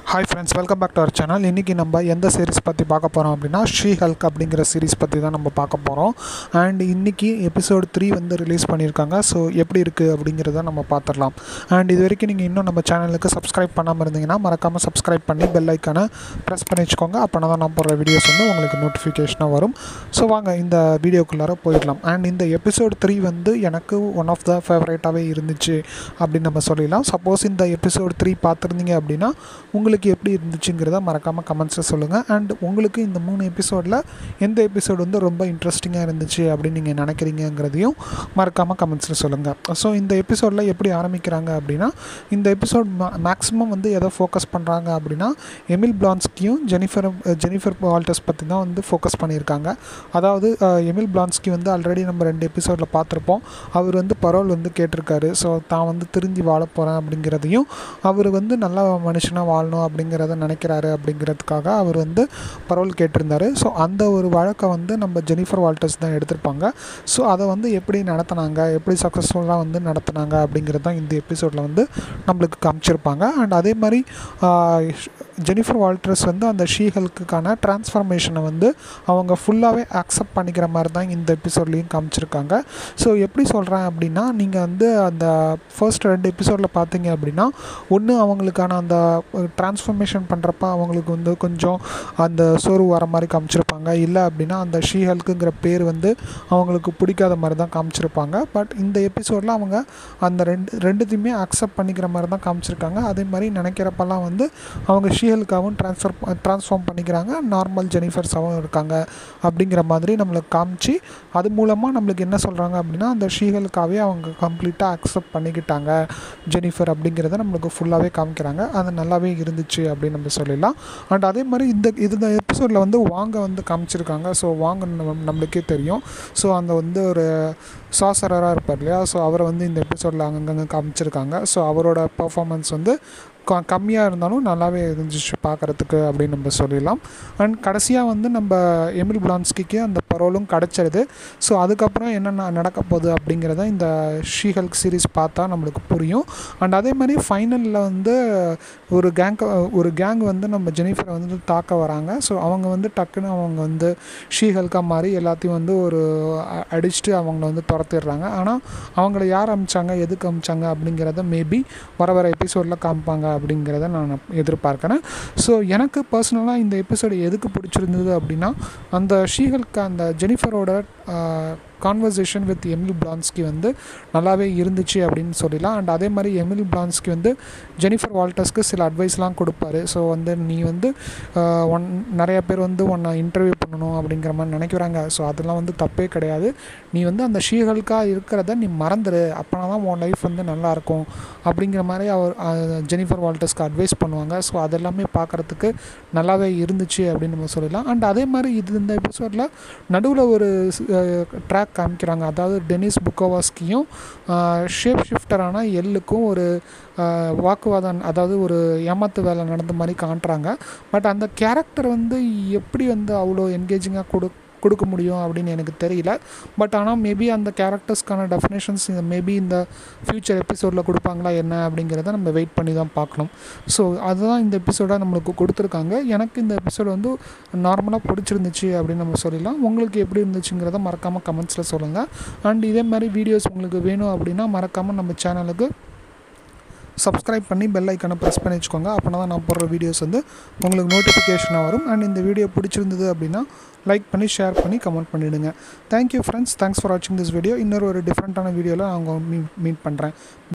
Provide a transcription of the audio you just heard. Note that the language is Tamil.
hi friends welcome back to our channel இன்றைக்கி நம்ம எந்த சீரிஸ் பற்றி பார்க்க போகிறோம் அப்படின்னா ஷீ ஹல்க் அப்படிங்கிற சீரிஸ் பற்றி தான் நம்ம பார்க்க போகிறோம் அண்ட் இன்றைக்கி எபிசோட் த்ரீ வந்து ரிலீஸ் பண்ணியிருக்காங்க ஸோ எப்படி இருக்குது அப்படிங்கிறத நம்ம பார்த்துடலாம் அண்ட் இது வரைக்கும் நீங்கள் இன்னும் நம்ம சேனலுக்கு சப்ஸ்கிரைப் பண்ணாமல் இருந்தீங்கன்னா மறக்காமல் சப்ஸ்கிரைப் பண்ணி பெல் ஐக்கானை ப்ரெஸ் பண்ணி வச்சுக்கோங்க அப்போனா தான் நான் போடுற வீடியோஸ் வந்து உங்களுக்கு நோட்டிஃபிகேஷனாக வரும் ஸோ வாங்க இந்த வீடியோக்குள்ளார போயிடலாம் அண்ட் இந்த எபிசோட் த்ரீ வந்து எனக்கு ஒன் ஆஃப் த ஃபேவரேட்டாகவே இருந்துச்சு அப்படின்னு நம்ம சொல்லிடலாம் சப்போஸ் இந்த எபிசோட் த்ரீ பார்த்துருந்தீங்க அப்படின்னா உங்களுக்கு எப்படி இருந்துச்சுங்கிறத மறக்காமல் கமெண்ட்ஸில் சொல்லுங்கள் அண்ட் உங்களுக்கு இந்த மூணு எபிசோடில் எந்த எபிசோடு வந்து ரொம்ப இன்ட்ரெஸ்டிங்காக இருந்துச்சு அப்படின்னு நீங்கள் நினைக்கிறீங்கிறதையும் மறக்காமல் கமெண்ட்ஸில் சொல்லுங்கள் ஸோ இந்த எபிசோடில் எப்படி ஆரம்பிக்கிறாங்க அப்படின்னா இந்த எபிசோட் மேக்ஸிமம் வந்து எதை ஃபோக்கஸ் பண்ணுறாங்க அப்படின்னா எமில் பிளான்ஸ்கியும் ஜெனிஃபர் ஜெனிஃபர் வால்டர்ஸ் பற்றி தான் வந்து ஃபோக்கஸ் பண்ணியிருக்காங்க அதாவது அஹ், எமில் பிளான்ஸ்கி வந்து ஆல்ரெடி நம்ம ரெண்டு எபிசோடில் பார்த்துருப்போம் அவர் வந்து பரோல் வந்து கேட்டிருக்காரு ஸோ தான் வந்து திருந்தி வாழ போகிறேன் அப்படிங்கிறதையும் அவர் வந்து நல்ல மனுஷனாக வாழணும் அப்படிங்கிறத நினைக்கிறாரு அப்படிங்கிறதுக்காக அவர் வந்து பரோல் கேட்டிருந்தாரு ஸோ அந்த ஒரு வழக்கை வந்து நம்ம ஜெனிஃபர் வால்டர்ஸ் தான் எடுத்திருப்பாங்க ஸோ அதை வந்து எப்படி நடத்துனாங்க எப்படி சக்ஸஸ்ஃபுல்லாக வந்து நடத்துனாங்க அப்படிங்கிறது தான் இந்த எபிசோடில் வந்து நம்மளுக்கு காமிச்சிருப்பாங்க அண்ட் அதே மாதிரி ஆஹ், ஜெனிஃபர் வால்டர்ஸ் வந்து அந்த ஷீஹல்க்குக்கான டிரான்ஸ்ஃபர்மேஷனை வந்து அவங்க ஃபுல்லாகவே அக்செப்ட் பண்ணிக்கிற மாதிரி தான் இந்த எபிசோட்லேயும் காமிச்சிருக்காங்க ஸோ எப்படி சொல்கிறேன் அப்படின்னா நீங்கள் வந்து அந்த ஃபர்ஸ்ட் ரெண்டு எபிசோடில் பார்த்தீங்க அப்படின்னா ஒன்று அவங்களுக்கான அந்த டிரான்ஸ்ஃபர்மேஷன் பண்ணுறப்ப அவங்களுக்கு வந்து கொஞ்சம் அந்த சோர்வு வர மாதிரி காமிச்சிருப்பாங்க இல்லை அப்படின்னா அந்த ஷீஹல்க்குங்கிற பேர் வந்து அவங்களுக்கு பிடிக்காத மாதிரி தான் காமிச்சிருப்பாங்க பட் இந்த எபிசோடில் அவங்க அந்த ரெண்டு ரெண்டுத்தையுமே அக்செப்ட் பண்ணிக்கிற மாதிரி தான் காமிச்சிருக்காங்க அதே மாதிரி நினைக்கிறப்பெல்லாம் வந்து அவங்க ஷீஹல்காவும் ட்ரான்ஸ்ஃபர் ட்ரான்ஸ்ஃபார்ம் பண்ணிக்கிறாங்க நார்மல் ஜெனிஃபர்ஸாகவும் இருக்காங்க அப்படிங்கிற மாதிரி நம்மளுக்கு காமிச்சு அது மூலமாக நம்மளுக்கு என்ன சொல்கிறாங்க அப்படின்னா அந்த ஷீஹல்காவே அவங்க கம்ப்ளீட்டாக அக்செப்ட் பண்ணிக்கிட்டாங்க ஜெனிஃபர் அப்படிங்கிறத நம்மளுக்கு ஃபுல்லாகவே காமிக்கிறாங்க அது நல்லாவே இருந்துச்சு அப்படின்னு நம்ம சொல்லிடலாம் அண்ட் அதே மாதிரி இந்த இந்த எபிசோடில் வந்து வாங்க வந்து காமிச்சிருக்காங்க ஸோ வாங்க நம்ம நம்மளுக்கே தெரியும் ஸோ அந்த வந்து ஒரு சாசரராக இருப்பார் இல்லையா ஸோ அவரை வந்து இந்த எபிசோடில் அங்கங்கே காமிச்சிருக்காங்க ஸோ அவரோட பர்ஃபார்மன்ஸ் வந்து க கம்மியாக இருந்தாலும் நல்லாவே இருந்துச்சு பார்க்குறதுக்கு அப்படின்னு நம்ம சொல்லிடலாம் அண்ட் கடைசியாக வந்து நம்ம எமில் பிளான்ஸ்கிக்கு அந்த பரோலும் கிடச்சிருது ஸோ அதுக்கப்புறம் என்னென்ன நடக்க போகுது அப்படிங்கிறத இந்த ஷீஹல்க் சீரிஸ் பார்த்தா நம்மளுக்கு புரியும் அண்ட் அதே மாதிரி ஃபைனலில் வந்து ஒரு கேங் ஒரு கேங் வந்து நம்ம ஜெனிஃபரை வந்து தாக்க வராங்க ஸோ அவங்க வந்து டக்குன்னு அவங்க வந்து ஷீஹல்காக மாதிரி எல்லாத்தையும் வந்து ஒரு அ- அடிச்சுட்டு அவங்கள வந்து துரத்திடுறாங்க ஆனால் அவங்கள யார் அமிச்சாங்க எதுக்கு அமிச்சாங்க அப்படிங்கிறத மேபி வர வர எபிசோடில் காமிப்பாங்க அப்படிங்கிறத நான் எதிர்பார்க்குறேன் ஸோ எனக்கு பர்சனலாக இந்த எபிசோடு எதுக்கு பிடிச்சிருந்தது அப்படின்னா அந்த ஷீஹல்க்கு அந்த ஜெனிஃபரோட கான்வர்சேஷன் வித் எமில் பிளான்ஸ்கி வந்து நல்லாவே இருந்துச்சு அப்படின்னு சொல்லலாம் அண்ட் அதே மாதிரி எமில் பிளான்ஸ்கி வந்து ஜெனிஃபர் வால்டர்ஸ்க்கு சில அட்வைஸ்லாம் கொடுப்பாரு ஸோ வந்து நீ வந்து ஆஹ், ஒன் நிறைய பேர் வந்து உன்னை இன்டர்வியூ பண்ணணும் அப்படிங்கிற மாதிரி நினைக்கிறாங்க ஸோ அதெல்லாம் வந்து தப்பே கிடையாது நீ வந்து அந்த ஷீஹல்காக இருக்கிறத நீ மறந்துடு அப்போனா தான் உன் லைஃப் வந்து நல்லாயிருக்கும் அப்படிங்கிற மாதிரி அவர் ஆஹ், ஜெனிஃபர் வால்டர்ஸ்க்கு அட்வைஸ் பண்ணுவாங்க ஸோ அதெல்லாமே பார்க்குறதுக்கு நல்லாவே இருந்துச்சு அப்படின்னு நம்ம சொல்லலாம் அண்ட் அதே மாதிரி இது இந்த எபிசோடில் நடுவில் ஒரு ட்ராக் காமிக்கிறாங்க அதாவது டெனிஸ் புக்கோவாஸ்கியும் ஷேப் ஷிஃப்டரான எல்லுக்கும் ஒரு ஆஹ், வாக்குவாதம் அதாவது ஒரு ஏமாத்து வேலை நடந்த மாதிரி காட்டுறாங்க பட் அந்த கேரக்டர் வந்து எப்படி வந்து அவ்வளோ என்கேஜிங்காக கொடு கொடுக்க முடியும் அப்படின்னு எனக்கு தெரியல பட் ஆனால் மேபி அந்த கேரக்டர்ஸ்க்கான டெஃபினேஷன்ஸ் மேபி இந்த ஃப்யூச்சர் எபிசோடில் கொடுப்பாங்களா என்ன அப்படிங்கிறத நம்ம வெயிட் பண்ணி தான் பார்க்கணும் ஸோ அதுதான் இந்த எபிசோடாக நம்மளுக்கு கொடுத்துருக்காங்க எனக்கு இந்த எபிசோடு வந்து நார்மலாக பிடிச்சிருந்துச்சு அப்படின்னு நம்ம சொல்லலாம் உங்களுக்கு எப்படி இருந்துச்சுங்கிறத மறக்காமல் கமெண்ட்ஸில் சொல்லுங்கள் அண்ட் இதே மாதிரி வீடியோஸ் உங்களுக்கு வேணும் அப்படின்னா மறக்காமல் நம்ம சேனலுக்கு சப்ஸ்கிரைப் பண்ணி பெல் ஐக்கனை ப்ரெஸ் பண்ணி வச்சுக்கோங்க அப்போனா தான் நான் போடுற வீடியோஸ் வந்து உங்களுக்கு நோட்டிஃபிகேஷனாக வரும் அண்ட் இந்த வீடியோ பிடிச்சிருந்தது அப்படின்னா லைக் பண்ணி ஷேர் பண்ணி கமெண்ட் பண்ணிவிடுங்க தேங்க்யூ ஃப்ரெண்ட்ஸ் தேங்க்ஸ் ஃபார் வாட்சிங் திஸ் வீடியோ இன்னொரு ஒரு டிஃப்ரெண்ட்டான வீடியோவில் நான் உங்களை மீட் மீட் பண்ணுறேன்